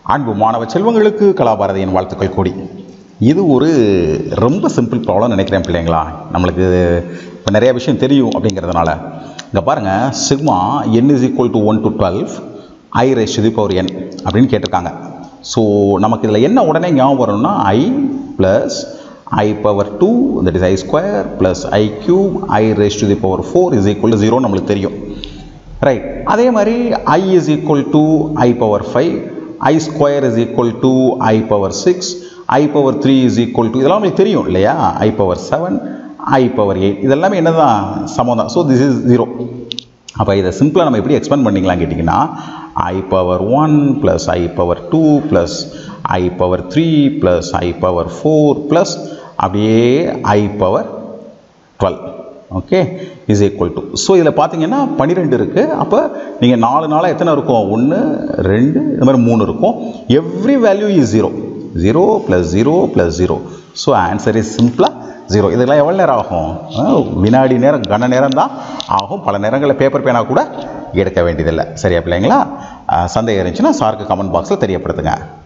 அன்பு மாணவ செல்வங்களுக்கு கலாபாரதியின் வாழ்த்துக்கள் கூடி இது ஒரு ரொம்ப சிம்பிள் ப்ராப்ளம் நினைக்கிறேன் பிள்ளைங்களா நம்மளுக்கு இப்போ நிறைய விஷயம் தெரியும் அப்படிங்கிறதுனால இங்கே பாருங்கள் sigma n is equal to one to twelve i raise to the power n அப்படின்னு கேட்டிருக்காங்க ஸோ நமக்கு இதில் என்ன உடனே ஞாபகம் வரும்னா i plus i power two that is i square plus i cube i raise to the power four is equal to zero நம்மளுக்கு தெரியும் ரைட் அதே மாதிரி i is equal to i power five i square is equal to i power six I power three is equal to இதெல்லாம் உங்களுக்கு தெரியும் இல்லையா i power seven i power eight இதெல்லாமே என்ன தான் சமம் தான் ஸோ திஸ் இஸ் ஜீரோ அப்போ இதை சிம்பிளாக நம்ம எப்படி எக்ஸ்பெண்ட் பண்ணிக்கலாம் கேட்டிங்கன்னா i power one plus i power two plus i power three plus i power four plus அப்படியே i power twelve okay is equal to so இதில் பார்த்தீங்கன்னா பன்னிரெண்டு இருக்குது அப்போ நீங்கள் நாலு நாளாக எத்தனை இருக்கும் ஒன்று ரெண்டு இந்த மாதிரி மூணு இருக்கும் every value is zero zero plus zero plus zero so answer is சிம்பிளாக ஜீரோ இதெல்லாம் எவ்வளோ நேரம் ஆகும் ஆ, வினாடி நேரம் கன நேரம் தான் ஆகும் பல நேரங்களில் பேப்பர் பேனா கூட எடுக்க வேண்டியதில்லை சரியா பிள்ளைங்களா ஆ, சந்தேகம் இருந்துச்சுன்னா சாருக்கு கமெண்ட் பாக்ஸில் தெரியப்படுத்துங்க